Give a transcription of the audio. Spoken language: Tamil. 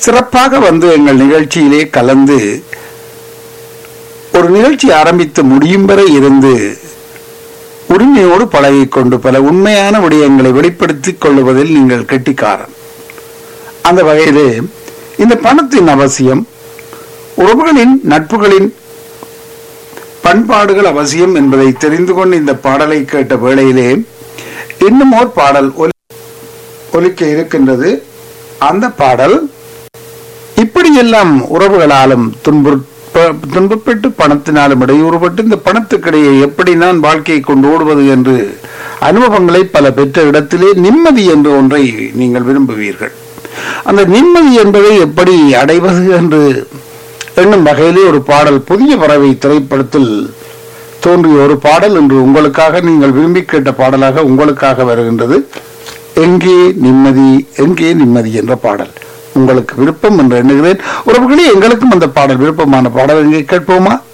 சிறப்பாக வந்து எங்கள் நிகழ்ச்சியிலே கலந்து ஒரு நிகழ்ச்சி ஆரம்பித்து முடியும் வரை இருந்து உரிமையோடு பழகிக் கொண்டு பல உண்மையான விடயங்களை வெளிப்படுத்திக் கொள்வதில் நீங்கள் கெட்டிக்காரன் அந்த வகையிலே இந்த பணத்தின் அவசியம் உறவுகளின் நட்புகளின் பண்பாடுகள் அவசியம் என்பதை தெரிந்து கொண்டு இந்த பாடலை கேட்ட வேளையிலே இன்னும் ஓர் பாடல் ஒலி- ஒலிக்க இருக்கின்றது அந்த பாடல் இப்படியெல்லாம் உறவுகளாலும் துன்புறு துன்பப்பட்டு பணத்தினாலும் இடையூறுபட்டு இந்த பணத்துக்கிடையே எப்படி நான் வாழ்க்கையை கொண்டு ஓடுவது என்று அனுபவங்களை பல பெற்ற இடத்திலே நிம்மதி என்று ஒன்றை நீங்கள் விரும்புவீர்கள் அந்த நிம்மதி என்பதை எப்படி அடைவது என்று எண்ணும் வகையிலே ஒரு பாடல் புதிய பறவை திரைப்படத்தில் தோன்றிய ஒரு பாடல் என்று உங்களுக்காக நீங்கள் விரும்பி கேட்ட பாடலாக உங்களுக்காக வருகின்றது எங்கே நிம்மதி எங்கே நிம்மதி என்ற பாடல் உங்களுக்கு விருப்பம் என்று எண்ணுகிறேன் உறவுகளே எங்களுக்கும் அந்த பாடல் விருப்பமான பாடல் எங்கே கேட்போமா